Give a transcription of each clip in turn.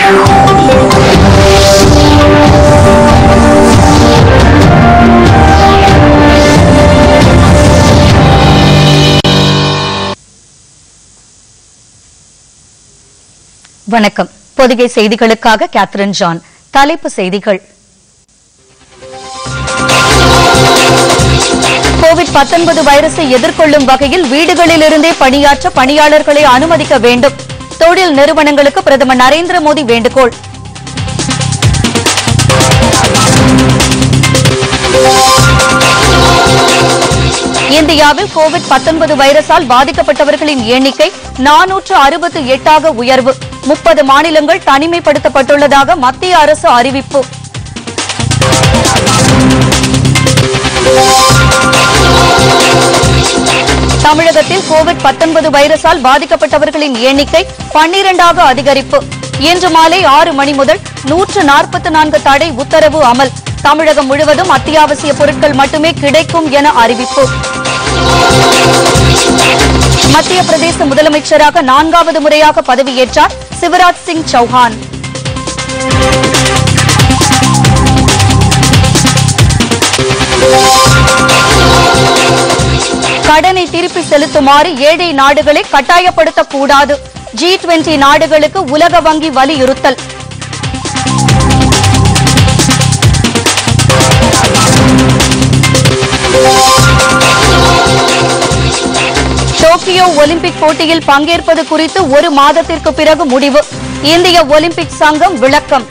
வணக்கம் பொதிகை செய்திகளுக்காக Catherine John தலைப்பு செய்திகள் கோவிட் 19 வைரஸை எதிர்கொள்ளும் வகையில் வீடுகளில் இருந்தே பணியாற்ற பணியாளர்களை அனுமதிக்க வேண்டும் தொழில் நிறுவனங்களுக்கு பிரதமர் நரேந்திர மோடி வேண்டுகோள் இந்தியாவில் கோவிட் 19 வைரஸால் பாதிக்கப்பட்டவர்களின் எண்ணிக்கை நானூற்று அறுபத்து எட்டாக உயர்வு முப்பது மாநிலங்கள் தனிமைப்படுத்தப்பட்டுள்ளதாக மத்திய அரசு அறிவிப்பு தமிழகத்தில் கோவிட் 19 வைரஸால் பாதிக்கப்பட்டவர்களின் எண்ணிக்கை பன்னிரண்டாக அதிகரிப்பு இன்று மாலை ஆறு மணி முதல் நூற்று நாற்பத்தி நான்கு தடை உத்தரவு அமல் தமிழகம் முழுவதும் அத்தியாவசிய பொருட்கள் மட்டுமே கிடைக்கும் என அறிவிப்பு மத்திய பிரதேச முதலமைச்சராக நான்காவது முறையாக பதவியேற்றார் சிவராஜ் சிங் சௌஹான் கடனை திருப்பி செலுத்துமாறு ஏழை நாடுகளை கட்டாயப்படுத்தக்கூடாது ஜி டுவெண்டி நாடுகளுக்கு உலக வங்கி வலியுறுத்தல் டோக்கியோ ஒலிம்பிக் போட்டியில் பங்கேற்பது குறித்து ஒரு மாதத்திற்கு பிறகு முடிவு இந்திய ஒலிம்பிக் சங்கம் விளக்கம்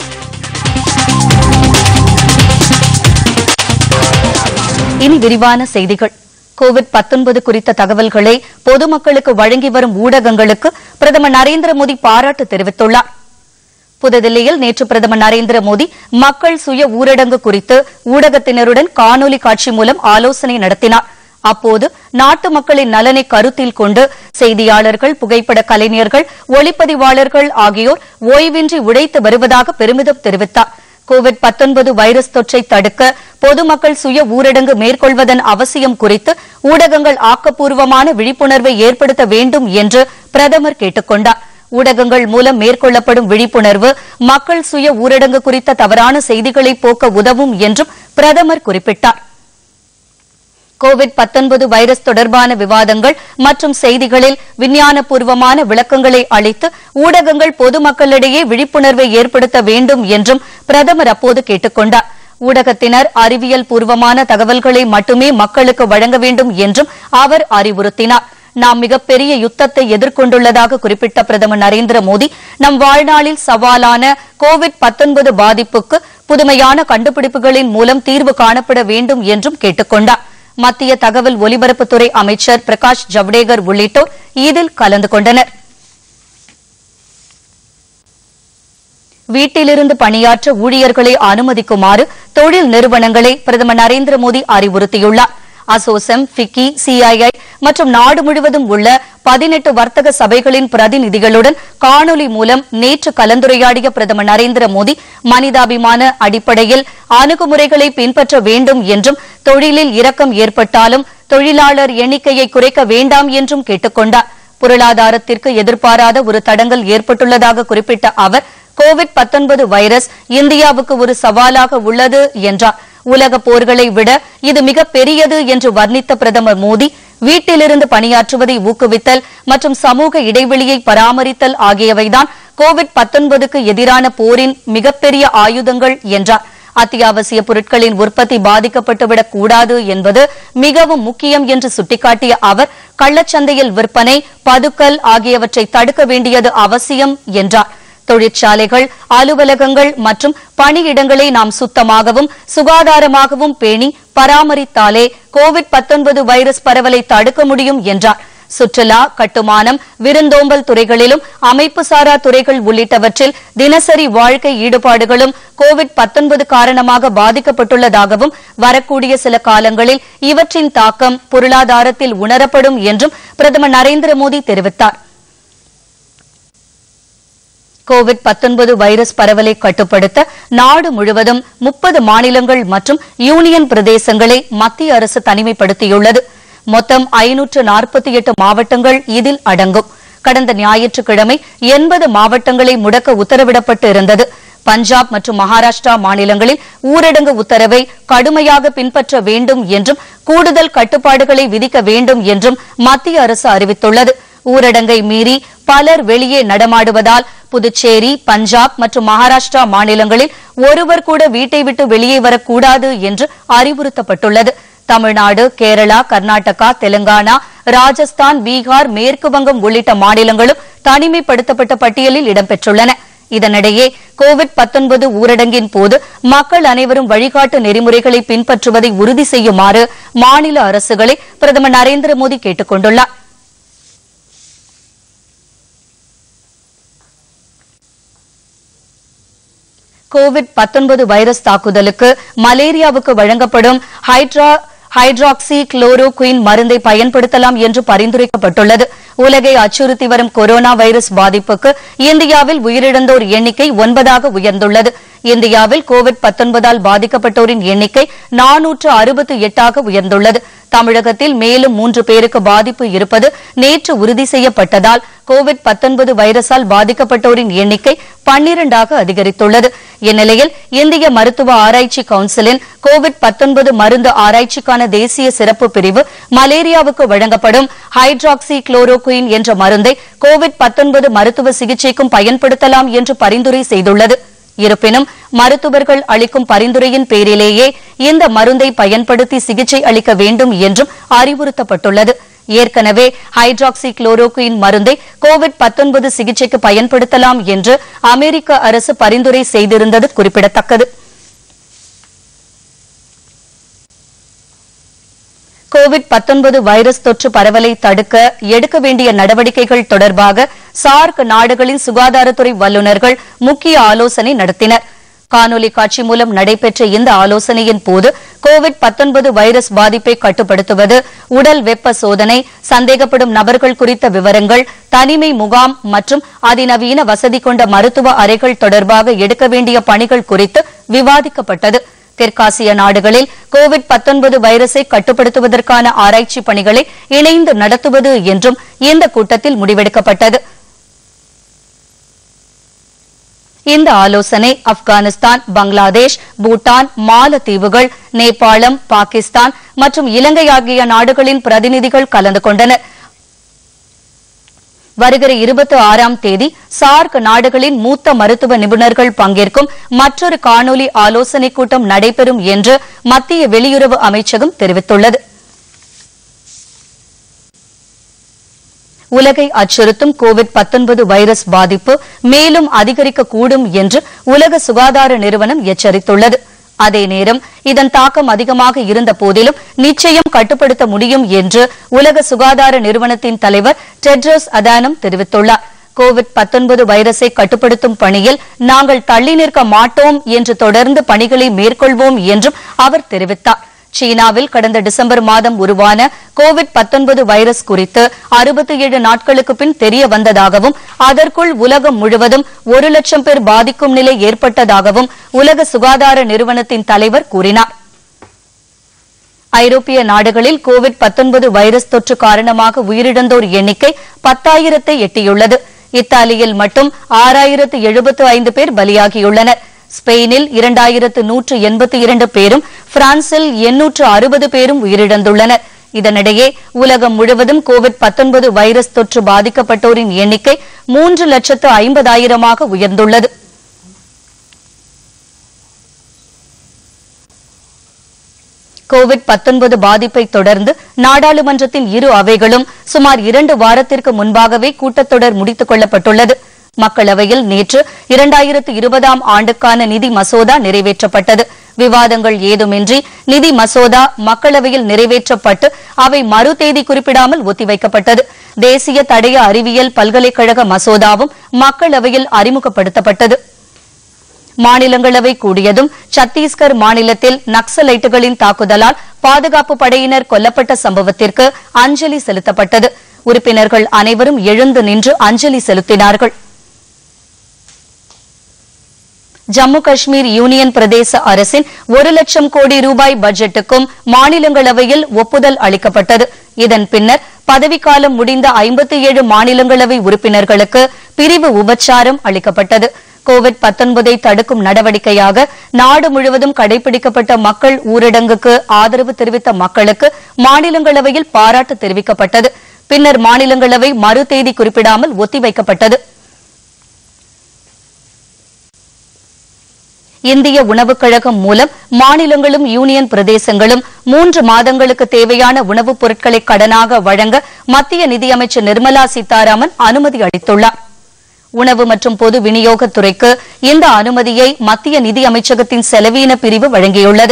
இனி விரிவான செய்திகள் கோவிட் 19 குறித்த தகவல்களை பொதுமக்களுக்கு வழங்கி வரும் ஊடகங்களுக்கு பிரதமர் நரேந்திர மோடி பாராட்டு தெரிவித்துள்ளார் புதுதில்லியில் நேற்று பிரதமர் நரேந்திர மோடி மக்கள் சுய ஊரடங்கு குறித்து ஊடகத்தினருடன் காணொலி காட்சி மூலம் ஆலோசனை நடத்தினார் அப்போது நாட்டு மக்களின் நலனை கருத்தில் கொண்டு செய்தியாளர்கள் புகைப்பட கலைஞர்கள் ஒளிப்பதிவாளர்கள் ஆகியோர் ஓய்வின்றி உழைத்து வருவதாக பெருமிதம் தெரிவித்தார் கோவிட் 19 வைரஸ் தொற்றை தடுக்க பொதுமக்கள் சுய ஊரடங்கு மேற்கொள்வதன் அவசியம் குறித்து ஊடகங்கள் ஆக்கப்பூர்வமான விழிப்புணர்வை ஏற்படுத்த வேண்டும் என்று பிரதமர் கேட்டுக் கொண்டார் ஊடகங்கள் மூலம் மேற்கொள்ளப்படும் விழிப்புணர்வு மக்கள் சுய ஊரடங்கு குறித்த தவறான செய்திகளை போக்க உதவும் என்றும் பிரதமர் குறிப்பிட்டார் கோவிட் 19 வைரஸ் தொடர்பான விவாதங்கள் மற்றும் செய்திகளில் விஞ்ஞானபூர்வமான விளக்கங்களை அளித்து ஊடகங்கள் பொதுமக்களிடையே விழிப்புணர்வை ஏற்படுத்த வேண்டும் என்றும் பிரதமர் அப்போது கேட்டுக் கொண்டார் ஊடகத்தினர் அறிவியல் பூர்வமான தகவல்களை மட்டுமே மக்களுக்கு வழங்க வேண்டும் என்றும் அவர் அறிவுறுத்தினார் நாம் மிகப்பெரிய யுத்தத்தை எதிர்கொண்டுள்ளதாக குறிப்பிட்ட பிரதமர் நரேந்திர மோடி நம் வாழ்நாளில் சவாலான கோவிட் 19 பாதிப்புக்கு புதுமையான கண்டுபிடிப்புகளின் மூலம் தீர்வு காணப்பட வேண்டும் என்றும் கேட்டுக் கொண்டார் மத்திய தகவல் ஒலிபரப்புத்துறை அமைச்சர் பிரகாஷ் ஜவடேகர் உள்ளிட்டோர் இதில் கலந்து கொண்டனர் வீட்டிலிருந்து பணியாற்ற ஊழியர்களை அனுமதிக்குமாறு தொழில் நிறுவனங்களை பிரதமர் நரேந்திர மோடி அறிவுறுத்தியுள்ளார் அசோசெம் ஃபிக்கி சிஐஐ மற்றும் நாடு முழுவதும் உள்ள பதினெட்டு வர்த்தக சபைகளின் பிரதிநிதிகளுடன் காணொலி மூலம் நேற்று கலந்துரையாடிய பிரதமர் நரேந்திர மோடி மனிதாபிமான அடிப்படையில் அணுகுமுறைகளை பின்பற்ற வேண்டும் என்றும் தொழிலில் இரக்கம் ஏற்பட்டாலும் தொழிலாளர் எண்ணிக்கையை குறைக்க வேண்டாம் என்றும் கேட்டுக் கொண்டார் பொருளாதாரத்திற்கு எதிர்பாராத ஒரு தடங்கல் ஏற்பட்டுள்ளதாக குறிப்பிட்ட அவர் கோவிட் 19 வைரஸ் இந்தியாவுக்கு ஒரு சவாலாக உள்ளது என்றார் உலக போர்களை விட இது மிக பெரியது என்று வர்ணித்த பிரதமர் மோடி வீட்டிலிருந்து பணியாற்றுவதை ஊக்குவித்தல் மற்றும் சமூக இடைவெளியை பராமரித்தல் ஆகியவைதான் கோவிட் 19க்கு எதிரான போரின் மிகப்பெரிய ஆயுதங்கள் என்றார் அத்தியாவசிய பொருட்களின் உற்பத்தி பாதிக்கப்பட்டுவிடக் கூடாது என்பது மிகவும் முக்கியம் என்று சுட்டிக்காட்டிய அவர் கள்ளச்சந்தையில் விற்பனை பதுக்கல் ஆகியவற்றை தடுக்க வேண்டியது அவசியம் என்றார் தொழிற்சாலைகள் அலுவலகங்கள் மற்றும் பணியிடங்களை நாம் சுத்தமாகவும் சுகாதாரமாகவும் பேணி பராமரித்தாலே கோவிட் 19 வைரஸ் பரவலை தடுக்க முடியும் என்றார் சுற்றுலா கட்டுமானம் விருந்தோம்பல் துறைகளிலும் அமைப்புசாரா துறைகள் உள்ளிட்டவற்றில் தினசரி வாழ்க்கை ஈடுபாடுகளும் கோவிட் 19 காரணமாக பாதிக்கப்பட்டுள்ளதாகவும் வரக்கூடிய சில காலங்களில் இவற்றின் தாக்கம் பொருளாதாரத்தில் உணரப்படும் என்றும் பிரதமர் நரேந்திர மோடி தெரிவித்தார் கோவிட் 19 வைரஸ் பரவலை கட்டுப்படுத்த நாடு முழுவதும் முப்பது மாநிலங்கள் மற்றும் யூனியன் பிரதேசங்களை மத்திய அரசு தனிமைப்படுத்தியுள்ளது மொத்தம் ஐநூற்று நாற்பத்தி எட்டு மாவட்டங்கள் இதில் அடங்கும் கடந்த ஞாயிற்றுக்கிழமை எண்பது மாவட்டங்களை முடக்க உத்தரவிடப்பட்டு இருந்தது பஞ்சாப் மற்றும் மகாராஷ்டிரா மாநிலங்களில் ஊரடங்கு உத்தரவை கடுமையாக பின்பற்ற வேண்டும் என்றும் கூடுதல் கட்டுப்பாடுகளை விதிக்க வேண்டும் என்றும் மத்திய அரசு அறிவித்துள்ளது ஊரடங்கை மீறி பலர் வெளியே நடமாடுவதால் புதுச்சேரி பஞ்சாப் மற்றும் மகாராஷ்டிரா மாநிலங்களில் ஒருவர் கூட வீட்டை விட்டு வெளியே வரக்கூடாது என்று அறிவுறுத்தப்பட்டுள்ளது தமிழ்நாடு கேரளா கர்நாடகா தெலுங்கானா ராஜஸ்தான் பீகார் மேற்கு வங்கம் உள்ளிட்ட மாநிலங்களும் தனிமைப்படுத்தப்பட்ட பட்டியலில் இடம்பெற்றுள்ளன இதனிடையே கோவிட் 19 ஊரடங்கின் போது மக்கள் அனைவரும் வழிகாட்டு நெறிமுறைகளை பின்பற்றுவதை உறுதி செய்யுமாறு மாநில அரசுகளை பிரதமர் நரேந்திர மோடி கேட்டுக் கொண்டுள்ளார் கோவிட் 19 வைரஸ் தாக்குதலுக்கு மலேரியாவுக்கு வழங்கப்படும் ஹைட்ரா ஹைட்ராக்சி குளோரோகுயின் மருந்தை பயன்படுத்தலாம் என்று பரிந்துரைக்கப்பட்டுள்ளது உலகை அச்சுறுத்தி வரும் கொரோனா வைரஸ் பாதிப்புக்கு இந்தியாவில் உயிரிழந்தோர் எண்ணிக்கை ஒன்பதாக உயர்ந்துள்ளது இந்தியாவில் கோவிட் 19 ஆல் பாதிக்கப்பட்டோரின் எண்ணிக்கை நானூற்று அறுபத்து எட்டாக உயர்ந்துள்ளது தமிழகத்தில் மேலும் மூன்று பேருக்கு பாதிப்பு இருப்பது நேற்று உறுதி செய்யப்பட்டதால் கோவிட் 19 வைரஸால் பாதிக்கப்பட்டோரின் எண்ணிக்கை பன்னிரண்டாக அதிகரித்துள்ளது இந்நிலையில் இந்திய மருத்துவ ஆராய்ச்சி கவுன்சிலின் கோவிட் 19 மருந்து ஆராய்ச்சிக்கான தேசிய சிறப்பு பிரிவு மலேரியாவுக்கு வழங்கப்படும் ஹைட்ராக்சி குளோரோகுயின் என்ற மருந்தை கோவிட் 19 மருத்துவ சிகிச்சைக்கும் பயன்படுத்தலாம் என்று பரிந்துரை செய்துள்ளது இருப்பினும் மருத்துவர்கள் அளிக்கும் பரிந்துரையின் பேரிலேயே இந்த மருந்தை பயன்படுத்தி சிகிச்சை அளிக்க வேண்டும் என்றும் அறிவுறுத்தப்பட்டுள்ளது ஏற்கனவே ஹைட்ராக்சி குளோரோகுயின் மருந்தை கோவிட் 19 சிகிச்சைக்கு பயன்படுத்தலாம் என்று அமெரிக்க அரசு பரிந்துரை செய்திருந்தது குறிப்பிடத்தக்கது கோவிட் 19 வைரஸ் தொற்று பரவலை தடுக்க எடுக்க வேண்டிய நடவடிக்கைகள் தொடர்பாக சார்க் நாடுகளின் சுகாதாரத்துறை வல்லுநர்கள் முக்கிய ஆலோசனை நடத்தினர் காணொலி காட்சி மூலம் நடைபெற்ற இந்த ஆலோசனையின் போது கோவிட் 19 வைரஸ் பாதிப்பை கட்டுப்படுத்துவது உடல் வெப்ப சோதனை சந்தேகப்படும் நபர்கள் குறித்த விவரங்கள் தனிமை முகாம் மற்றும் அதிநவீன வசதி கொண்ட மருத்துவ அறைகள் தொடர்பாக எடுக்க வேண்டிய பணிகள் குறித்து விவாதிக்கப்பட்டது தெற்காசிய நாடுகளில் கோவிட் 19 வைரஸை கட்டுப்படுத்துவதற்கான ஆராய்ச்சி பணிகளை இணைந்து நடத்துவது என்றும் இந்த கூட்டத்தில் முடிவெடுக்கப்பட்டது இந்த ஆலோசனை ஆப்கானிஸ்தான் பங்களாதேஷ் பூட்டான் மாலத்தீவுகள் நேபாளம் பாகிஸ்தான் மற்றும் இலங்கை ஆகிய நாடுகளின் பிரதிநிதிகள் கலந்து கொண்டனர் வருகிற இருபத்தி ஆறாம் தேதி சார்க் நாடுகளின் மூத்த மருத்துவ நிபுணர்கள் பங்கேற்கும் மற்றொரு காணொலி ஆலோசனைக் கூட்டம் நடைபெறும் என்று மத்திய வெளியுறவு அமைச்சகம் தெரிவித்துள்ளது உலகை அச்சுறுத்தும் கோவிட் 19 வைரஸ் பாதிப்பு மேலும் அதிகரிக்கக்கூடும் என்று உலக சுகாதார நிறுவனம் எச்சரித்துள்ளது அதே நேரம் இதன் தாக்கம் அதிகமாக இருந்த போதிலும் நிச்சயம் கட்டுப்படுத்த முடியும் என்று உலக சுகாதார நிறுவனத்தின் தலைவர் டெட்ரோஸ் அதானம் தெரிவித்துள்ளார் கோவிட் 19 வைரஸை கட்டுப்படுத்தும் பணியில் நாங்கள் தள்ளி நிற்க மாட்டோம் என்று தொடர்ந்து பணிகளை மேற்கொள்வோம் என்றும் அவர் தெரிவித்தார் சீனாவில் கடந்த டிசம்பர் மாதம் உருவான கோவிட் 19 வைரஸ் குறித்து 67 நாட்களுக்கு பின் தெரிய வந்ததாகவும் அதற்குள் உலகம் முழுவதும் ஒரு லட்சம் பேர் பாதிக்கும் நிலை ஏற்பட்டதாகவும் உலக சுகாதார நிறுவனத்தின் தலைவர் கூறினார் ஐரோப்பிய நாடுகளில் கோவிட் 19 வைரஸ் தொற்று காரணமாக உயிரிழந்தோர் எண்ணிக்கை பத்தாயிரத்தை எட்டியுள்ளது இத்தாலியில் மட்டும் ஆறாயிரத்து எழுபத்து ஐந்து பேர் பலியாகியுள்ளனர் ஸ்பெயினில் இரண்டாயிரத்து நூற்று எண்பத்தி இரண்டு பேரும் பிரான்சில் எண்ணூற்று அறுபது பேரும் உயிரிழந்துள்ளனர் இதனிடையே உலகம் முழுவதும் கோவிட் 19 வைரஸ் தொற்று பாதிக்கப்பட்டோரின் எண்ணிக்கை மூன்று லட்சத்து ஐம்பதாயிரமாக உயர்ந்துள்ளது கோவிட் 19 பாதிப்பை தொடர்ந்து நாடாளுமன்றத்தின் இரு அவைகளும் சுமார் இரண்டு வாரத்திற்கு முன்பாகவே கூட்டத்தொடர் முடித்துக் கொள்ளப்பட்டுள்ளது மக்களவையில் நேற்று இரண்டாயிரத்து இருபதாம் ஆண்டுக்கான நிதி மசோதா நிறைவேற்றப்பட்டது விவாதங்கள் ஏதுமின்றி நிதி மசோதா மக்களவையில் நிறைவேற்றப்பட்டு அவை மறு தேதி குறிப்பிடாமல் ஒத்திவைக்கப்பட்டது தேசிய தடய அறிவியல் பல்கலைக்கழக மசோதாவும் மக்களவையில் அறிமுகப்படுத்தப்பட்டது மாநிலங்களவை கூடியதும் சத்தீஸ்கர் மாநிலத்தில் நக்சலைட்டுகளின் தாக்குதலால் பாதுகாப்பு படையினர் கொல்லப்பட்ட சம்பவத்திற்கு அஞ்சலி செலுத்தப்பட்டது உறுப்பினர்கள் அனைவரும் எழுந்து நின்று அஞ்சலி செலுத்தினார்கள் ஜம்மு காஷ்மீர் யூனியன் பிரதேச அரசின் ஒரு லட்சம் கோடி ரூபாய் பட்ஜெட்டுக்கும் மாநிலங்களவையில் ஒப்புதல் அளிக்கப்பட்டது இதன் பின்னர் பதவிக்காலம் முடிந்த ஐம்பத்தி ஏழு மாநிலங்களவை உறுப்பினர்களுக்கு பிரிவு உபச்சாரம் அளிக்கப்பட்டது கோவிட் 19 ஐ தடுக்கும் நடவடிக்கையாக நாடு முழுவதும் கடைபிடிக்கப்பட்ட மக்கள் ஊரடங்குக்கு ஆதரவு தெரிவித்த மக்களுக்கு மாநிலங்களவையில் பாராட்டு தெரிவிக்கப்பட்டது பின்னர் மாநிலங்களவை மறு தேதி குறிப்பிடாமல் ஒத்திவைக்கப்பட்டது இந்திய உணவுக் கழகம் மூலம் மாநிலங்களும் யூனியன் பிரதேசங்களும் மூன்று மாதங்களுக்கு தேவையான உணவுப் பொருட்களை கடனாக வழங்க மத்திய நிதியமைச்சர் நிர்மலா சீதாராமன் அனுமதி அளித்துள்ளார் உணவு மற்றும் பொது விநியோகத்துறைக்கு இந்த அனுமதியை மத்திய நிதி அமைச்சகத்தின் செலவீன பிரிவு வழங்கியுள்ளது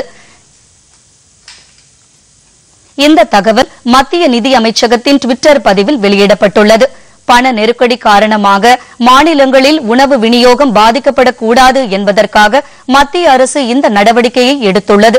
இந்த தகவல் மத்திய நிதி அமைச்சகத்தின் டுவிட்டர் பதிவில் வெளியிடப்பட்டுள்ளது பண நெருக்கடி காரணமாக மாநிலங்களில் உணவு விநியோகம் பாதிக்கப்படக்கூடாது என்பதற்காக மத்திய அரசு இந்த நடவடிக்கையை எடுத்துள்ளது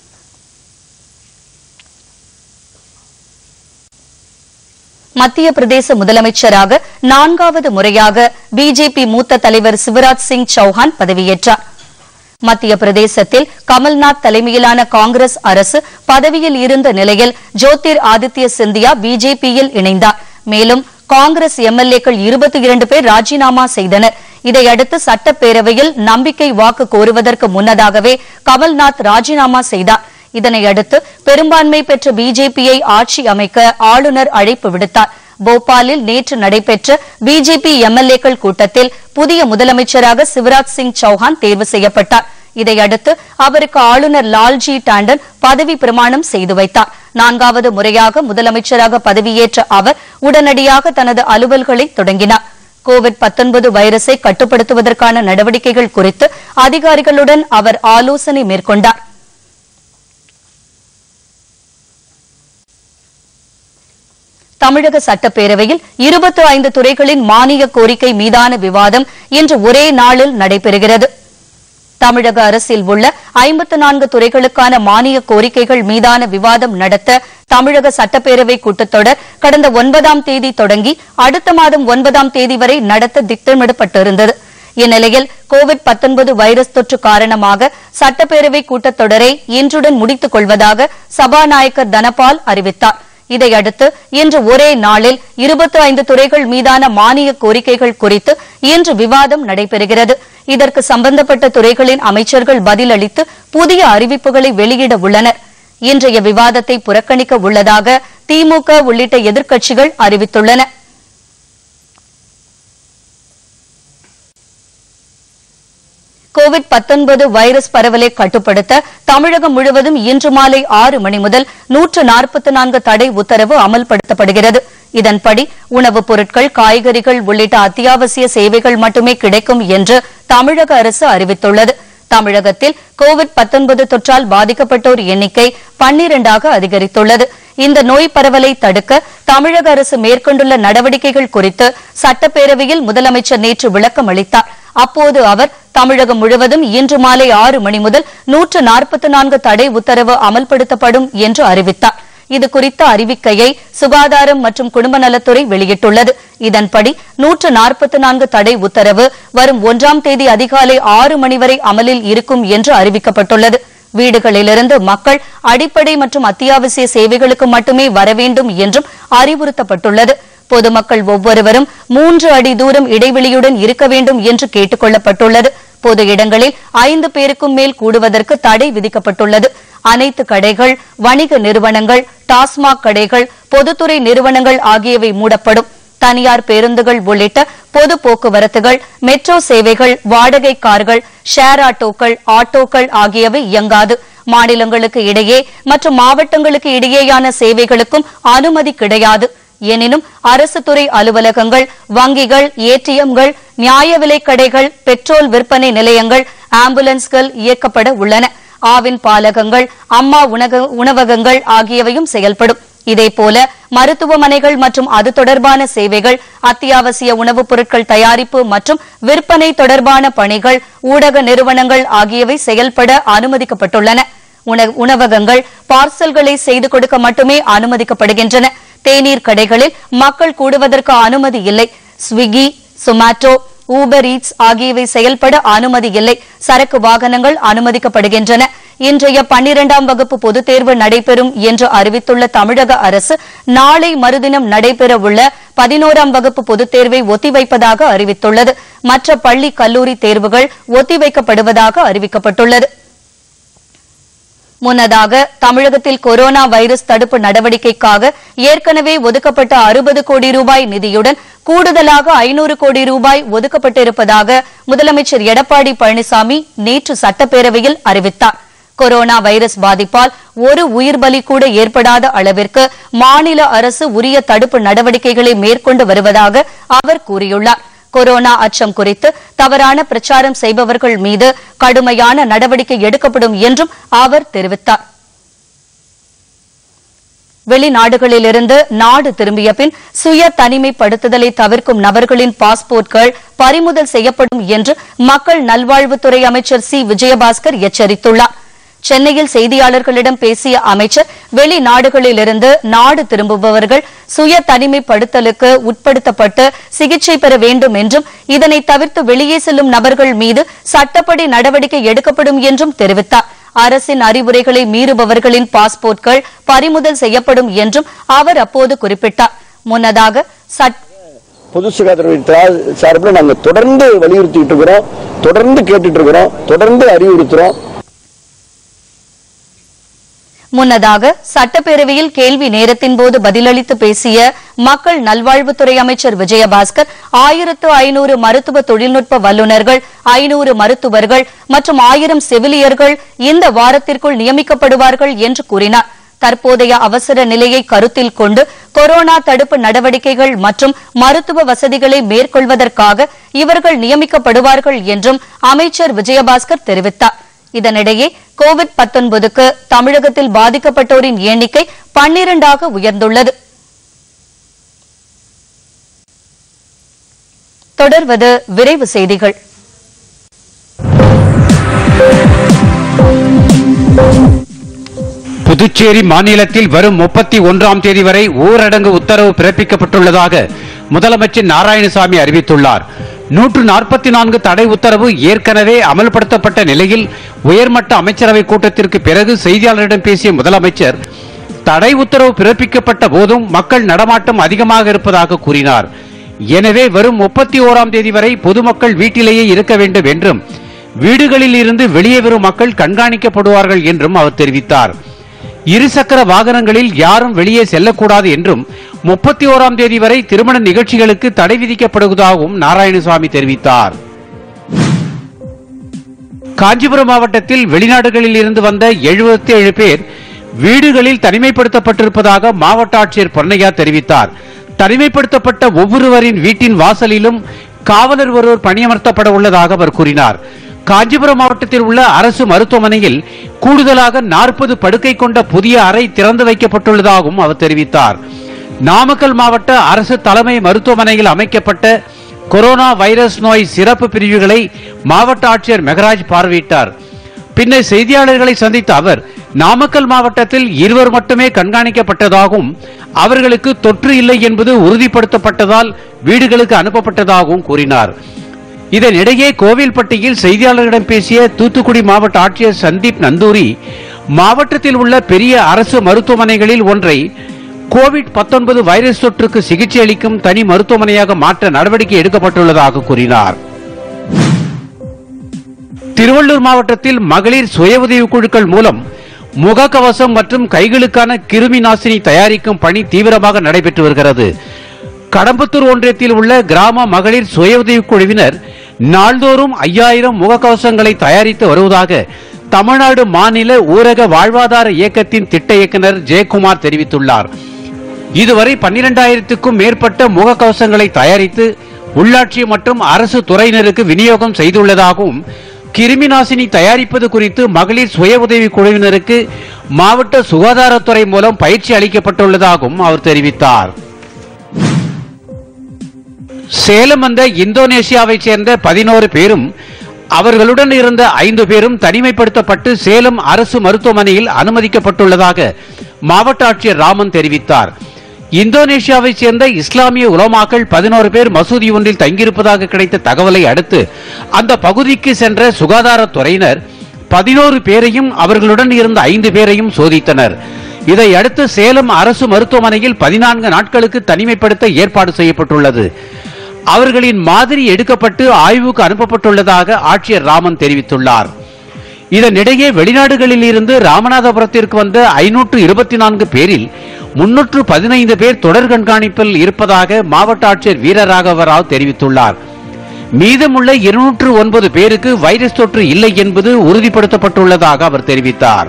மத்திய பிரதேச முதலமைச்சராக நான்காவது முறையாக பிஜேபி மூத்த தலைவர் சிவராஜ் சிங் சௌஹான் பதவியேற்றார் மத்திய பிரதேசத்தில் கமல்நாத் தலைமையிலான காங்கிரஸ் அரசு பதவியில் இருந்த நிலையில் ஜோதிர் ஆதித்ய சிந்தியா பிஜேபியில் இணைந்தார் மேலும் காங்கிரஸ் எம்எல்ஏக்கள் இருபத்தி இரண்டு பேர் ராஜினாமா செய்தனர் இதையடுத்து சட்டப்பேரவையில் நம்பிக்கை வாக்கு கோருவதற்கு முன்னதாகவே கமல்நாத் ராஜினாமா செய்தார் இதனையடுத்து பெரும்பான்மை பெற்ற பிஜேபியை ஆட்சி அமைக்க ஆளுநர் அழைப்பு விடுத்தார் போபாலில் நேற்று நடைபெற்ற பிஜேபி எம்எல்ஏக்கள் கூட்டத்தில் புதிய முதலமைச்சராக சிவராஜ் சிங் சௌஹான் தேர்வு செய்யப்பட்டார் இதையடுத்து அவருக்கு ஆளுநர் லால்ஜி டாண்டன் பதவி பிரமாணம் செய்து வைத்தார் நான்காவது முறையாக முதலமைச்சராக பதவியேற்ற அவர் உடனடியாக தனது அலுவல்களை தொடங்கினார் கோவிட் 19 வைரஸை கட்டுப்படுத்துவதற்கான நடவடிக்கைகள் குறித்து அதிகாரிகளுடன் அவர் ஆலோசனை மேற்கொண்டார் தமிழக சட்டப்பேரவையில் இருபத்தி ஐந்து துறைகளின் மானிய கோரிக்கை மீதான விவாதம் இன்று ஒரே நாளில் நடைபெறுகிறது தமிழக அரசில் உள்ள ஐம்பத்து நான்கு துறைகளுக்கான மானிய கோரிக்கைகள் மீதான விவாதம் நடத்த தமிழக சட்டப்பேரவை கூட்டத்தொடர் கடந்த ஒன்பதாம் தேதி தொடங்கி அடுத்த மாதம் ஒன்பதாம் தேதி வரை நடத்த திட்டமிடப்பட்டிருந்தது இந்நிலையில் கோவிட் 19 வைரஸ் தொற்று காரணமாக சட்டப்பேரவை கூட்டத்தொடரை இன்றுடன் முடித்துக் கொள்வதாக சபாநாயகர் தனபால் அறிவித்தார் இதையடுத்து இன்று ஒரே நாளில் இருபத்தி ஐந்து துறைகள் மீதான மானிய கோரிக்கைகள் குறித்து இன்று விவாதம் நடைபெறுகிறது இதற்கு சம்பந்தப்பட்ட துறைகளின் அமைச்சர்கள் பதிலளித்து புதிய அறிவிப்புகளை வெளியிட உள்ளனர் இன்றைய விவாதத்தை புறக்கணிக்க உள்ளதாக திமுக உள்ளிட்ட எதிர்க்கட்சிகள் அறிவித்துள்ளன கோவிட் 19 வைரஸ் பரவலை கட்டுப்படுத்த தமிழகம் முழுவதும் இன்று மாலை ஆறு மணி முதல் நூற்று நாற்பத்தி நான்கு தடை உத்தரவு அமல்படுத்தப்படுகிறது இதன்படி உணவுப் பொருட்கள் காய்கறிகள் உள்ளிட்ட அத்தியாவசிய சேவைகள் மட்டுமே கிடைக்கும் என்று தமிழக அரசு அறிவித்துள்ளது தமிழகத்தில் கோவிட் 19 தொற்றால் பாதிக்கப்பட்டோர் எண்ணிக்கை பன்னிரண்டாக அதிகரித்துள்ளது இந்த நோய் பரவலை தடுக்க தமிழக அரசு மேற்கொண்டுள்ள நடவடிக்கைகள் குறித்து சட்டப்பேரவையில் முதலமைச்சர் நேற்று விளக்கம் அளித்தார் அப்போது அவர் தமிழகம் முழுவதும் இன்று மாலை ஆறு மணி முதல் நூற்று நாற்பத்தி நான்கு தடை உத்தரவு அமல்படுத்தப்படும் என்று அறிவித்தார் இது குறித்த அறிவிக்கையை சுகாதாரம் மற்றும் குடும்ப நலத்துறை வெளியிட்டுள்ளது இதன்படி நூற்று நாற்பத்தி நான்கு தடை உத்தரவு வரும் ஒன்றாம் தேதி அதிகாலை ஆறு மணி வரை அமலில் இருக்கும் என்று அறிவிக்கப்பட்டுள்ளது வீடுகளிலிருந்து மக்கள் அடிப்படை மற்றும் அத்தியாவசிய சேவைகளுக்கு மட்டுமே வர வேண்டும் என்றும் அறிவுறுத்தப்பட்டுள்ளது பொதுமக்கள் ஒவ்வொருவரும் மூன்று அடி தூரம் இடைவெளியுடன் இருக்க வேண்டும் என்று கேட்டுக் கொள்ளப்பட்டுள்ளது பொது இடங்களில் ஐந்து பேருக்கும் மேல் கூடுவதற்கு தடை விதிக்கப்பட்டுள்ளது அனைத்து கடைகள் வணிக நிறுவனங்கள் டாஸ்மாக் கடைகள் பொதுத்துறை நிறுவனங்கள் ஆகியவை மூடப்படும் தனியார் பேருந்துகள் உள்ளிட்ட பொது போக்குவரத்துகள் மெட்ரோ சேவைகள் வாடகை கார்கள் ஷேர் ஆட்டோக்கள் ஆட்டோக்கள் ஆகியவை இயங்காது மாநிலங்களுக்கு இடையே மற்றும் மாவட்டங்களுக்கு இடையேயான சேவைகளுக்கும் அனுமதி கிடையாது எனினும் அரசு துறை அலுவலகங்கள் வங்கிகள் ஏடிஎம்கள் நியாய விலைக் கடைகள் பெட்ரோல் விற்பனை நிலையங்கள் ஆம்புலன்ஸ்கள் இயக்கப்பட உள்ளன ஆவின் பாலகங்கள் அம்மா உணக- உணவகங்கள் ஆகியவையும் செயல்படும் இதேபோல மருத்துவமனைகள் மற்றும் அது தொடர்பான சேவைகள் அத்தியாவசிய உணவுப் பொருட்கள் தயாரிப்பு மற்றும் விற்பனை தொடர்பான பணிகள் ஊடக நிறுவனங்கள் ஆகியவை செயல்பட அனுமதிக்கப்பட்டுள்ளன உண- உணவகங்கள் பார்சல்களை செய்து கொடுக்க மட்டுமே அனுமதிக்கப்படுகின்றன தேநீர் கடைகளில் மக்கள் கூடுவதற்கு அனுமதி இல்லை ஸ்விக்கி சொமாட்டோ ஊபர் ஈட்ஸ் ஆகியவை செயல்பட அனுமதி இல்லை சரக்கு வாகனங்கள் அனுமதிக்கப்படுகின்றன இன்றைய பன்னிரண்டாம் வகுப்பு பொதுத் தேர்வு நடைபெறும் என்று அறிவித்துள்ள தமிழக அரசு நாளை மறுதினம் நடைபெறவுள்ள பதினோராம் வகுப்பு பொதுத் தேர்வை ஒத்திவைப்பதாக அறிவித்துள்ளது மற்ற பள்ளி கல்லூரி தேர்வுகள் ஒத்திவைக்கப்படுவதாக அறிவிக்கப்பட்டுள்ளது முன்னதாக தமிழகத்தில் கொரோனா வைரஸ் தடுப்பு நடவடிக்கைக்காக ஏற்கனவே ஒதுக்கப்பட்ட அறுபது கோடி ரூபாய் நிதியுடன் கூடுதலாக ஐநூறு கோடி ரூபாய் ஒதுக்கப்பட்டிருப்பதாக முதலமைச்சர் எடப்பாடி பழனிசாமி நேற்று சட்டப்பேரவையில் அறிவித்தார் கொரோனா வைரஸ் பாதிப்பால் ஒரு உயிர் பலி கூட ஏற்படாத அளவிற்கு மாநில அரசு உரிய தடுப்பு நடவடிக்கைகளை மேற்கொண்டு வருவதாக அவர் கூறியுள்ளார் கொரோனா அச்சம் குறித்து தவறான பிரச்சாரம் செய்பவர்கள் மீது கடுமையான நடவடிக்கை எடுக்கப்படும் என்றும் அவர் தெரிவித்தார் வெளிநாடுகளிலிருந்து நாடு திரும்பிய பின் சுய தனிமைப்படுத்துதலை தவிர்க்கும் நபர்களின் பாஸ்போர்ட்கள் பறிமுதல் செய்யப்படும் என்று மக்கள் நல்வாழ்வுத்துறை அமைச்சர் சி விஜயபாஸ்கர் எச்சரித்துள்ளார் சென்னையில் செய்தியாளர்களிடம் பேசிய அமைச்சர் வெளிநாடுகளிலிருந்து நாடு திரும்புபவர்கள் சுய தனிமைப்படுத்தலுக்கு உட்படுத்தப்பட்டு சிகிச்சை பெற வேண்டும் என்றும் இதனை தவிர்த்து வெளியே செல்லும் நபர்கள் மீது சட்டப்படி நடவடிக்கை எடுக்கப்படும் என்றும் தெரிவித்தார் அரசின் அறிவுரைகளை மீறுபவர்களின் பாஸ்போர்ட்கள் பறிமுதல் செய்யப்படும் என்றும் அவர் அப்போது குறிப்பிட்டார் முன்னதாக சட் பொது சுகாதாரத்துறை சார்பில் நாங்க தொடர்ந்து வலியுறுத்திட்டு இருக்கிறோம் தொடர்ந்து கேட்டுட்டு இருக்கிறோம் தொடர்ந்து அறிவுறுத்துறோம் முன்னதாக சட்டப்பேரவையில் கேள்வி நேரத்தின் போது பதிலளித்து பேசிய மக்கள் நல்வாழ்வுத்துறை அமைச்சர் விஜயபாஸ்கர் ஆயிரத்து ஐநூறு மருத்துவ தொழில்நுட்ப வல்லுநர்கள் ஐநூறு மருத்துவர்கள் மற்றும் ஆயிரம் செவிலியர்கள் இந்த வாரத்திற்குள் நியமிக்கப்படுவார்கள் என்று கூறினார் தற்போதைய அவசர நிலையை கருத்தில் கொண்டு கொரோனா தடுப்பு நடவடிக்கைகள் மற்றும் மருத்துவ வசதிகளை மேற்கொள்வதற்காக இவர்கள் நியமிக்கப்படுவார்கள் என்றும் அமைச்சர் விஜயபாஸ்கர் தெரிவித்தார் இதனிடையே கோவிட் 19க்கு தமிழகத்தில் பாதிக்கப்பட்டோரின் எண்ணிக்கை பன்னிரண்டாக உயர்ந்துள்ளது தொடர்வது விரைவு செய்திகள் புதுச்சேரி மாநிலத்தில் வரும் முப்பத்தி ஒன்றாம் தேதி வரை ஊரடங்கு உத்தரவு பிறப்பிக்கப்பட்டுள்ளதாக முதலமைச்சர் நாராயணசாமி அறிவித்துள்ளார் நூற்று நாற்பத்தி நான்கு தடை உத்தரவு ஏற்கனவே அமல்படுத்தப்பட்ட நிலையில் உயர்மட்ட அமைச்சரவை கூட்டத்திற்கு பிறகு செய்தியாளர்களிடம் பேசிய முதலமைச்சர் தடை உத்தரவு பிறப்பிக்கப்பட்ட போதும் மக்கள் நடமாட்டம் அதிகமாக இருப்பதாக கூறினார் எனவே வரும் முப்பத்தி ஓராம் தேதி வரை பொதுமக்கள் வீட்டிலேயே இருக்க வேண்டும் என்றும் வீடுகளில் இருந்து வெளியே வரும் மக்கள் கண்காணிக்கப்படுவார்கள் என்றும் அவர் தெரிவித்தார் இருசக்கர வாகனங்களில் யாரும் வெளியே செல்லக்கூடாது என்றும் முப்பத்தி ஓராம் தேதி வரை திருமண நிகழ்ச்சிகளுக்கு தடை விதிக்கப்படுவதாகவும் நாராயணசாமி தெரிவித்தார் காஞ்சிபுரம் மாவட்டத்தில் வெளிநாடுகளில் இருந்து வந்த 77 ஏழு பேர் வீடுகளில் தனிமைப்படுத்தப்பட்டிருப்பதாக மாவட்ட ஆட்சியர் பொன்னையா தெரிவித்தார் தனிமைப்படுத்தப்பட்ட ஒவ்வொருவரின் வீட்டின் வாசலிலும் காவலர் ஒருவர் பணியமர்த்தப்பட உள்ளதாக அவர் கூறினார் காஞ்சிபுரம் மாவட்டத்தில் உள்ள அரசு மருத்துவமனையில் கூடுதலாக நாற்பது படுக்கை கொண்ட புதிய அறை திறந்து வைக்கப்பட்டுள்ளதாகவும் அவர் தெரிவித்தார் நாமக்கல் மாவட்ட அரசு தலைமை மருத்துவமனையில் அமைக்கப்பட்ட கொரோனா வைரஸ் நோய் சிறப்பு பிரிவுகளை மாவட்ட ஆட்சியர் மெகராஜ் பார்வையிட்டார் பின்னர் செய்தியாளர்களை சந்தித்த அவர் நாமக்கல் மாவட்டத்தில் இருவர் மட்டுமே கண்காணிக்கப்பட்டதாகவும் அவர்களுக்கு தொற்று இல்லை என்பது உறுதிப்படுத்தப்பட்டதால் வீடுகளுக்கு அனுப்பப்பட்டதாகவும் கூறினார் இதனிடையே கோவில்பட்டியில் செய்தியாளர்களிடம் பேசிய தூத்துக்குடி மாவட்ட ஆட்சியர் சந்தீப் நந்தூரி மாவட்டத்தில் உள்ள பெரிய அரசு மருத்துவமனைகளில் ஒன்றை கோவிட் 19 வைரஸ் தொற்றுக்கு சிகிச்சை அளிக்கும் தனி மருத்துவமனையாக மாற்ற நடவடிக்கை எடுக்கப்பட்டுள்ளதாக கூறினார் திருவள்ளூர் மாவட்டத்தில் மகளிர் சுய உதவிக் குழுக்கள் மூலம் முகக்கவசம் மற்றும் கைகளுக்கான கிருமி நாசினி தயாரிக்கும் பணி தீவிரமாக நடைபெற்று வருகிறது கடம்பத்தூர் ஒன்றியத்தில் உள்ள கிராம மகளிர் சுய உதவிக் குழுவினர் நாள்தோறும் ஐயாயிரம் முகக்கவசங்களை தயாரித்து வருவதாக தமிழ்நாடு மாநில ஊரக வாழ்வாதார இயக்கத்தின் திட்ட இயக்குனர் ஜெயக்குமார் தெரிவித்துள்ளார் இதுவரை பன்னிரெண்டாயிரத்துக்கும் மேற்பட்ட முகக்கவசங்களை தயாரித்து உள்ளாட்சி மற்றும் அரசு துறையினருக்கு விநியோகம் செய்துள்ளதாகவும் கிருமி நாசினி தயாரிப்பது குறித்து மகளிர் சுய உதவி குழுவினருக்கு மாவட்ட சுகாதாரத்துறை மூலம் பயிற்சி அளிக்கப்பட்டுள்ளதாகவும் அவர் தெரிவித்தார் சேலம் வந்த இந்தோனேசியாவைச் சேர்ந்த பதினோரு பேரும் அவர்களுடன் இருந்த ஐந்து பேரும் தனிமைப்படுத்தப்பட்டு சேலம் அரசு மருத்துவமனையில் அனுமதிக்கப்பட்டுள்ளதாக மாவட்ட ஆட்சியர் ராமன் தெரிவித்தார் இந்தோனேஷியாவைச் சேர்ந்த இஸ்லாமிய உலமாக்கள் பதினோரு பேர் மசூதி ஒன்றில் தங்கியிருப்பதாக கிடைத்த தகவலை அடுத்து அந்த பகுதிக்கு சென்ற சுகாதாரத்துறையினர் பதினோரு பேரையும் அவர்களுடன் இருந்த ஐந்து பேரையும் சோதித்தனர் இதை அடுத்து சேலம் அரசு மருத்துவமனையில் பதினான்கு நாட்களுக்கு தனிமைப்படுத்த ஏற்பாடு செய்யப்பட்டுள்ளது அவர்களின் மாதிரி எடுக்கப்பட்டு ஆய்வுக்கு அனுப்பப்பட்டுள்ளதாக ஆட்சியர் ராமன் தெரிவித்துள்ளார் இதனிடையே வெளிநாடுகளில் இருந்து ராமநாதபுரத்திற்கு வந்த ஐநூற்று இருபத்தி நான்கு பேரில் முன்னூற்று பதினைந்து பேர் தொடர் கண்காணிப்பில் இருப்பதாக மாவட்ட ஆட்சியர் வீரராகவ ராவ் தெரிவித்துள்ளார் மீதமுள்ள இருநூற்று ஒன்பது பேருக்கு வைரஸ் தொற்று இல்லை என்பது உறுதிப்படுத்தப்பட்டுள்ளதாக அவர் தெரிவித்தார்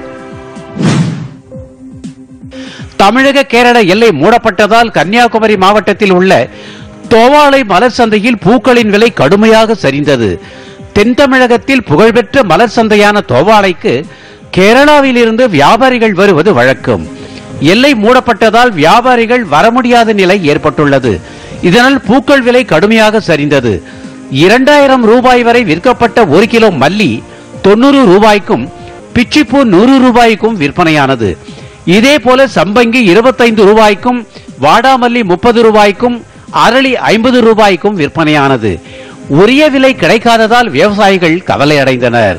தமிழக கேரள எல்லை மூடப்பட்டதால் கன்னியாகுமரி மாவட்டத்தில் உள்ள தோவாளை மலர் சந்தையில் பூக்களின் விலை கடுமையாக சரிந்தது தென் தமிழகத்தில் புகழ்பெற்ற மலர் சந்தையான தோவாளைக்கு கேரளாவில் இருந்து வியாபாரிகள் வருவது வழக்கம் எல்லை மூடப்பட்டதால் வியாபாரிகள் வர முடியாத நிலை ஏற்பட்டுள்ளது இதனால் பூக்கள் விலை கடுமையாக சரிந்தது இரண்டாயிரம் ரூபாய் வரை விற்கப்பட்ட ஒரு கிலோ மல்லி தொண்ணூறு ரூபாய்க்கும் பிச்சிப்பூ நூறு ரூபாய்க்கும் விற்பனையானது இதே போல சம்பங்கி இருபத்தைந்து ரூபாய்க்கும் வாடாமல்லி முப்பது ரூபாய்க்கும் அரளி ஐம்பது ரூபாய்க்கும் விற்பனையானது உரிய விலை கிடைக்காததால் விவசாயிகள் கவலை அடைந்தனர்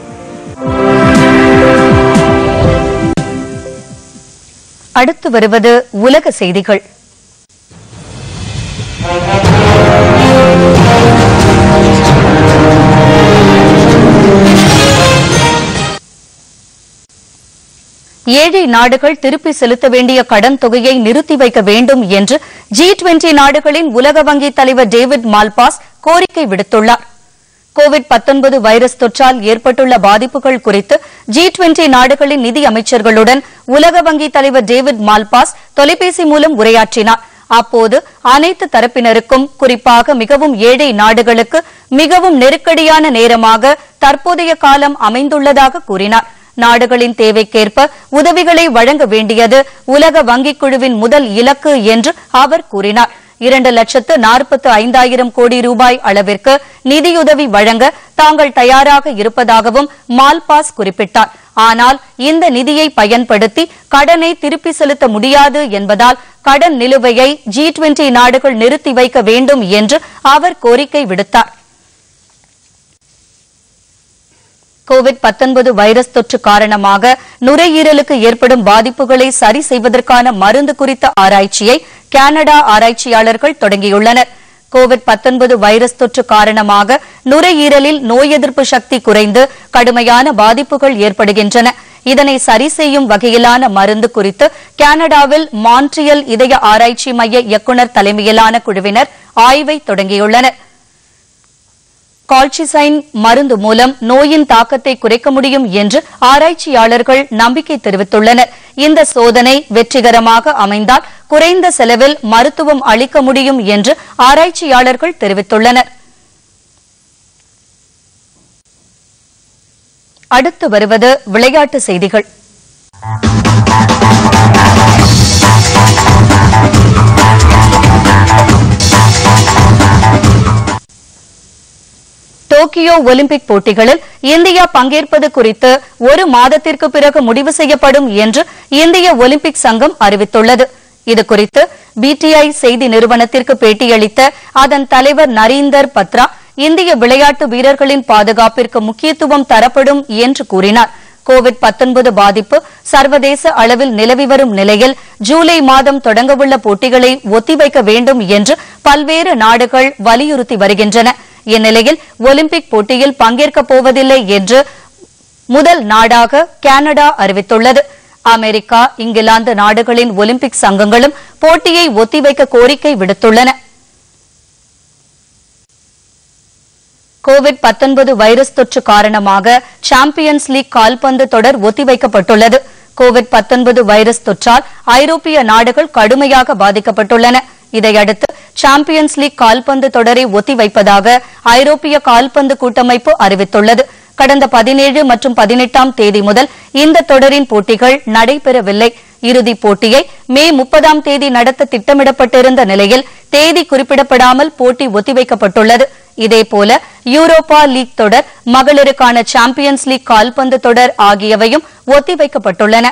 அடுத்து வருவது உலக செய்திகள் ஏழை நாடுகள் திருப்பி செலுத்த வேண்டிய கடன் தொகையை நிறுத்தி வைக்க வேண்டும் என்று ஜி டுவெண்டி நாடுகளின் உலக வங்கி தலைவர் டேவிட் மால்பாஸ் கோரிக்கை விடுத்துள்ளார் கோவிட் 19 வைரஸ் தொற்றால் ஏற்பட்டுள்ள பாதிப்புகள் குறித்து ஜி டுவெண்டி நாடுகளின் நிதி அமைச்சர்களுடன் உலக வங்கி தலைவர் டேவிட் மால்பாஸ் தொலைபேசி மூலம் உரையாற்றினார் அப்போது அனைத்து தரப்பினருக்கும் குறிப்பாக மிகவும் ஏழை நாடுகளுக்கு மிகவும் நெருக்கடியான நேரமாக தற்போதைய காலம் அமைந்துள்ளதாக கூறினார் நாடுகளின் தேவைக்கேற்ப உதவிகளை வழங்க வேண்டியது உலக வங்கிக் குழுவின் முதல் இலக்கு என்று அவர் கூறினார் இரண்டு லட்சத்து நாற்பத்து ஐந்தாயிரம் கோடி ரூபாய் அளவிற்கு நிதியுதவி வழங்க தாங்கள் தயாராக இருப்பதாகவும் மால்பாஸ் குறிப்பிட்டார் ஆனால் இந்த நிதியை பயன்படுத்தி கடனை திருப்பி செலுத்த முடியாது என்பதால் கடன் நிலுவையை ஜி டுவெண்டி நாடுகள் நிறுத்தி வைக்க வேண்டும் என்று அவர் கோரிக்கை விடுத்தார் கோவிட் 19 வைரஸ் தொற்று காரணமாக நுரையீரலுக்கு ஏற்படும் பாதிப்புகளை சரி செய்வதற்கான மருந்து குறித்த ஆராய்ச்சியை கனடா ஆராய்ச்சியாளர்கள் தொடங்கியுள்ளனர் கோவிட் 19 வைரஸ் தொற்று காரணமாக நுரையீரலில் நோய் எதிர்ப்பு சக்தி குறைந்து கடுமையான பாதிப்புகள் ஏற்படுகின்றன இதனை சரி செய்யும் வகையிலான மருந்து குறித்து கனடாவில் மான்ட்ரியல் இதய ஆராய்ச்சி மைய இயக்குநர் தலைமையிலான குழுவினர் ஆய்வை தொடங்கியுள்ளனர் கால்சிசைன் மருந்து மூலம் நோயின் தாக்கத்தை குறைக்க முடியும் என்று ஆராய்ச்சியாளர்கள் நம்பிக்கை தெரிவித்துள்ளனர் இந்த சோதனை வெற்றிகரமாக அமைந்தால் குறைந்த செலவில் மருத்துவம் அளிக்க முடியும் என்று ஆராய்ச்சியாளர்கள் தெரிவித்துள்ளனர் அடுத்து வருவது விளையாட்டு செய்திகள் டோக்கியோ ஒலிம்பிக் போட்டிகளில் இந்தியா பங்கேற்பது குறித்து ஒரு மாதத்திற்கு பிறகு முடிவு செய்யப்படும் என்று இந்திய ஒலிம்பிக் சங்கம் அறிவித்துள்ளது இதுகுறித்து பிடிஐ செய்தி நிறுவனத்திற்கு பேட்டியளித்த அதன் தலைவர் நரீந்தர் பத்ரா இந்திய விளையாட்டு வீரர்களின் பாதுகாப்பிற்கு முக்கியத்துவம் தரப்படும் என்று கூறினார் கோவிட் 19 பாதிப்பு சர்வதேச அளவில் நிலவி வரும் நிலையில் ஜூலை மாதம் தொடங்கவுள்ள போட்டிகளை ஒத்திவைக்க வேண்டும் என்று பல்வேறு நாடுகள் வலியுறுத்தி வருகின்றன இந்நிலையில் ஒலிம்பிக் போட்டியில் பங்கேற்கப் போவதில்லை என்று முதல் நாடாக கனடா அறிவித்துள்ளது அமெரிக்கா இங்கிலாந்து நாடுகளின் ஒலிம்பிக் சங்கங்களும் போட்டியை ஒத்திவைக்க கோரிக்கை விடுத்துள்ளன கோவிட் 19 வைரஸ் தொற்று காரணமாக சாம்பியன்ஸ் லீக் கால்பந்து தொடர் ஒத்திவைக்கப்பட்டுள்ளது கோவிட் 19 வைரஸ் தொற்றால் ஐரோப்பிய நாடுகள் கடுமையாக பாதிக்கப்பட்டுள்ளன இதையடுத்து சாம்பியன்ஸ் லீக் கால்பந்து தொடரை ஒத்திவைப்பதாக ஐரோப்பிய கால்பந்து கூட்டமைப்பு அறிவித்துள்ளது கடந்த பதினேழு மற்றும் பதினெட்டாம் தேதி முதல் இந்த தொடரின் போட்டிகள் நடைபெறவில்லை இறுதிப் போட்டியை மே முப்பதாம் தேதி நடத்த திட்டமிடப்பட்டிருந்த நிலையில் தேதி குறிப்பிடப்படாமல் போட்டி ஒத்திவைக்கப்பட்டுள்ளது இதேபோல யூரோப்பா லீக் தொடர் மகளிருக்கான சாம்பியன்ஸ் லீக் கால்பந்து தொடர் ஆகியவையும் ஒத்திவைக்கப்பட்டுள்ளன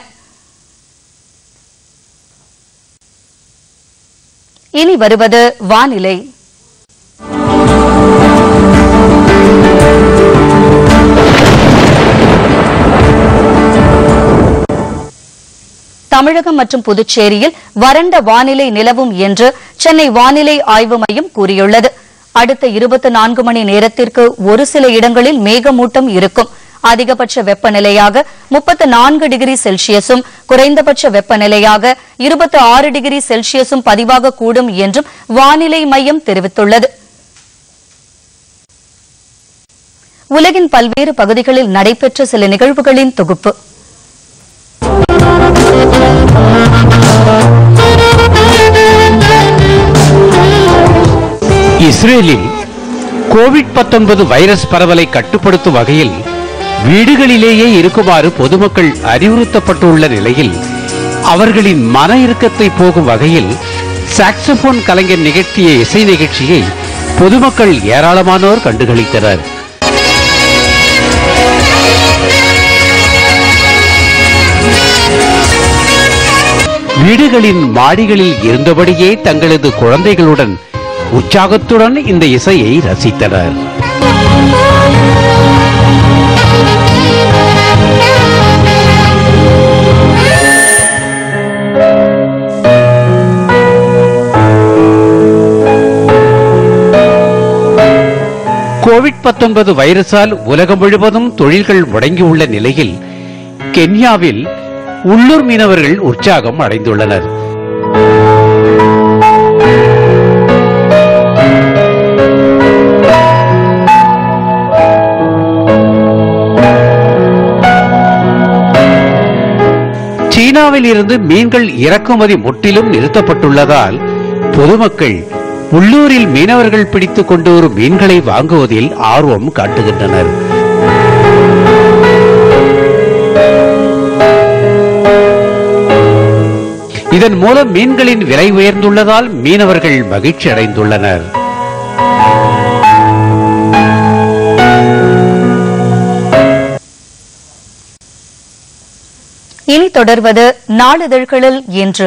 இனி வருவது வானிலை தமிழகம் மற்றும் புதுச்சேரியில் வறண்ட வானிலை நிலவும் என்று சென்னை வானிலை ஆய்வு மையம் கூறியுள்ளது அடுத்த இருபத்தி நான்கு மணி நேரத்திற்கு ஒரு சில இடங்களில் மேகமூட்டம் இருக்கும் அதிகபட்ச வெப்பநிலையாக முப்பத்து நான்கு டிகிரி செல்சியஸும் குறைந்தபட்ச வெப்பநிலையாக இருபத்தி ஆறு டிகிரி செல்சியஸும் பதிவாகக்கூடும் என்றும் வானிலை மையம் தெரிவித்துள்ளது உலகின் பல்வேறு பகுதிகளில் நடைபெற்ற சில நிகழ்வுகளின் தொகுப்பு இஸ்ரேலில் கோவிட் 19 வைரஸ் பரவலை கட்டுப்படுத்தும் வகையில் வீடுகளிலேயே இருக்குமாறு பொதுமக்கள் அறிவுறுத்தப்பட்டுள்ள நிலையில் அவர்களின் மன இறுக்கத்தை போகும் வகையில் சாக்ஸபோன் கலைஞர் நிகழ்த்திய இசை நிகழ்ச்சியை பொதுமக்கள் ஏராளமானோர் கண்டுகளித்தனர் வீடுகளின் மாடிகளில் இருந்தபடியே தங்களது குழந்தைகளுடன் உற்சாகத்துடன் இந்த இசையை ரசித்தனர் கோவிட் 19 வைரஸால் உலகம் முழுவதும் தொழில்கள் முடங்கியுள்ள நிலையில் கென்யாவில் உள்ளூர் மீனவர்கள் உற்சாகம் அடைந்துள்ளனர் சீனாவில் இருந்து மீன்கள் இறக்குமதி முற்றிலும் நிறுத்தப்பட்டுள்ளதால் பொதுமக்கள் உள்ளூரில் மீனவர்கள் பிடித்துக் கொண்டு வரும் மீன்களை வாங்குவதில் ஆர்வம் காட்டுகின்றனர் இதன் மூலம் மீன்களின் விலை உயர்ந்துள்ளதால் மீனவர்கள் மகிழ்ச்சி அடைந்துள்ளனர் இனி தொடர்வது நாளிதழ்களில் இன்று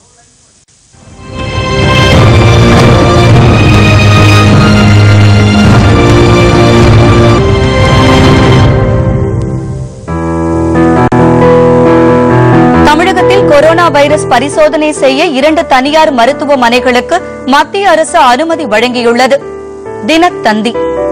தமிழகத்தில் கொரோனா வைரஸ் பரிசோதனை செய்ய இரண்டு தனியார் மருத்துவமனைகளுக்கு மத்திய அரசு அனுமதி வழங்கியுள்ளது தினத்தந்தி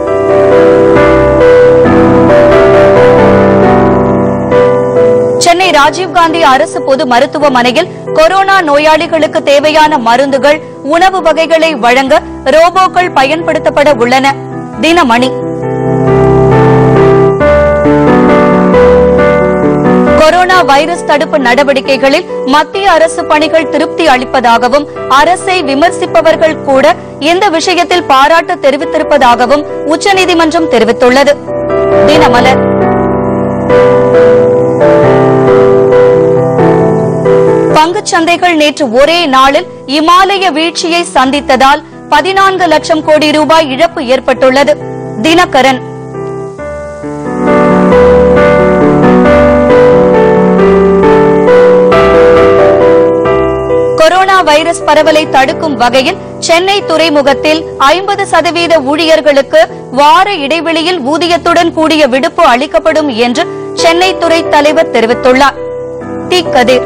சென்னை ராஜீவ்காந்தி அரசு பொது மருத்துவமனையில் கொரோனா நோயாளிகளுக்கு தேவையான மருந்துகள் உணவு வகைகளை வழங்க ரோபோக்கள் பயன்படுத்தப்பட உள்ளன தினமணி கொரோனா வைரஸ் தடுப்பு நடவடிக்கைகளில் மத்திய அரசு பணிகள் திருப்தி அளிப்பதாகவும் அரசை விமர்சிப்பவர்கள் கூட இந்த விஷயத்தில் பாராட்டு தெரிவித்திருப்பதாகவும் உச்சநீதிமன்றம் தெரிவித்துள்ளது தினமலர் பங்குச் சந்தைகள் நேற்று ஒரே நாளில் இமாலய வீழ்ச்சியை சந்தித்ததால் பதினான்கு லட்சம் கோடி ரூபாய் இழப்பு ஏற்பட்டுள்ளது தினகரன் கொரோனா வைரஸ் பரவலை தடுக்கும் வகையில் சென்னை துறைமுகத்தில் ஐம்பது சதவீத ஊழியர்களுக்கு வார இடைவெளியில் ஊதியத்துடன் கூடிய விடுப்பு அளிக்கப்படும் என்று சென்னை துறை தலைவர் தெரிவித்துள்ளார் டி கதிர்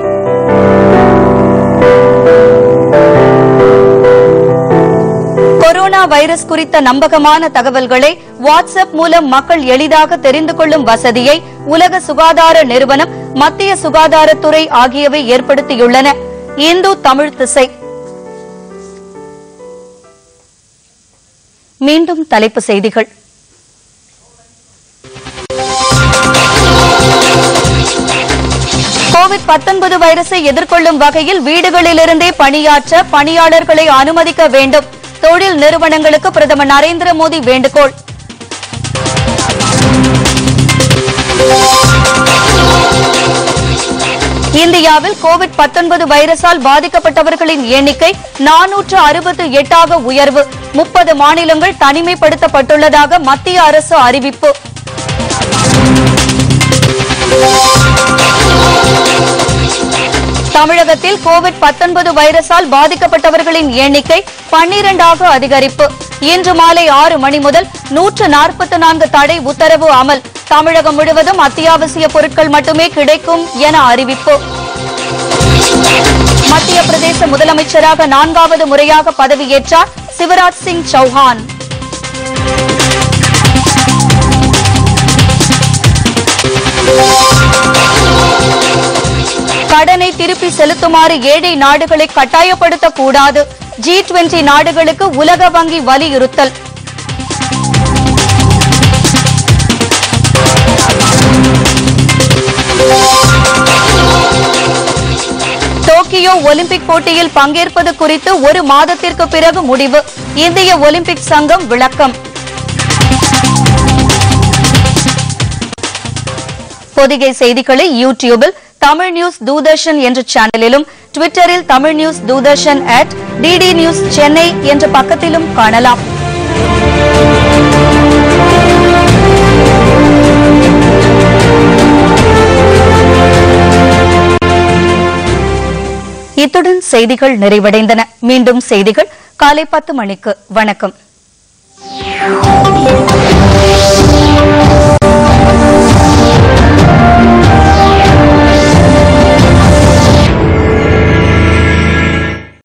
கொரோனா வைரஸ் குறித்த நம்பகமான தகவல்களை வாட்ஸ்அப் மூலம் மக்கள் எளிதாக தெரிந்து கொள்ளும் வசதியை உலக சுகாதார நிறுவனம் மத்திய சுகாதாரத்துறை ஆகியவை ஏற்படுத்தியுள்ளன இந்து தமிழ் திசை மீண்டும் தலைப்புச் செய்திகள் கோவிட் 19 வைரஸை எதிர்கொள்ளும் வகையில் வீடுகளிலிருந்தே பணியாற்ற பணியாளர்களை அனுமதிக்க வேண்டும் தொழில் நிறுவனங்களுக்கு பிரதமர் நரேந்திர மோடி வேண்டுகோள் இந்தியாவில் கோவிட் 19 வைரஸால் பாதிக்கப்பட்டவர்களின் எண்ணிக்கை நானூற்று அறுபத்து எட்டாக உயர்வு முப்பது மாநிலங்கள் தனிமைப்படுத்தப்பட்டுள்ளதாக மத்திய அரசு அறிவிப்பு தமிழகத்தில் கோவிட் 19 வைரஸால் பாதிக்கப்பட்டவர்களின் எண்ணிக்கை பன்னிரண்டாக அதிகரிப்பு இன்று மாலை ஆறு மணி முதல் நூற்று நாற்பத்தி நான்கு தடை உத்தரவு அமல் தமிழகம் முழுவதும் அத்தியாவசிய பொருட்கள் மட்டுமே கிடைக்கும் என அறிவிப்பு மத்திய பிரதேச முதலமைச்சராக நான்காவது முறையாக பதவியேற்றார் சிவராஜ் சிங் சௌஹான் கடனை திருப்பி செலுத்துமாறு ஏழை நாடுகளை கட்டாயப்படுத்தக் கூடாது ஜி டுவெண்டி நாடுகளுக்கு உலக வங்கி வலியுறுத்தல் டோக்கியோ ஒலிம்பிக் போட்டியில் பங்கேற்பது குறித்து ஒரு மாதத்திற்கு பிறகு முடிவு இந்திய ஒலிம்பிக் சங்கம் விளக்கம் பொதிகை செய்திகளை யூடியூபில் தமிழ் நியூஸ் தூதர்ஷன் என்ற சேனலிலும் ட்விட்டரில் Tamil news Doordarshan at DD news Chennai என்ற பக்கத்திலும் காணலாம் இத்துடன் செய்திகள் நிறைவடைந்தன மீண்டும் செய்திகள் காலை பத்து மணிக்கு வணக்கம்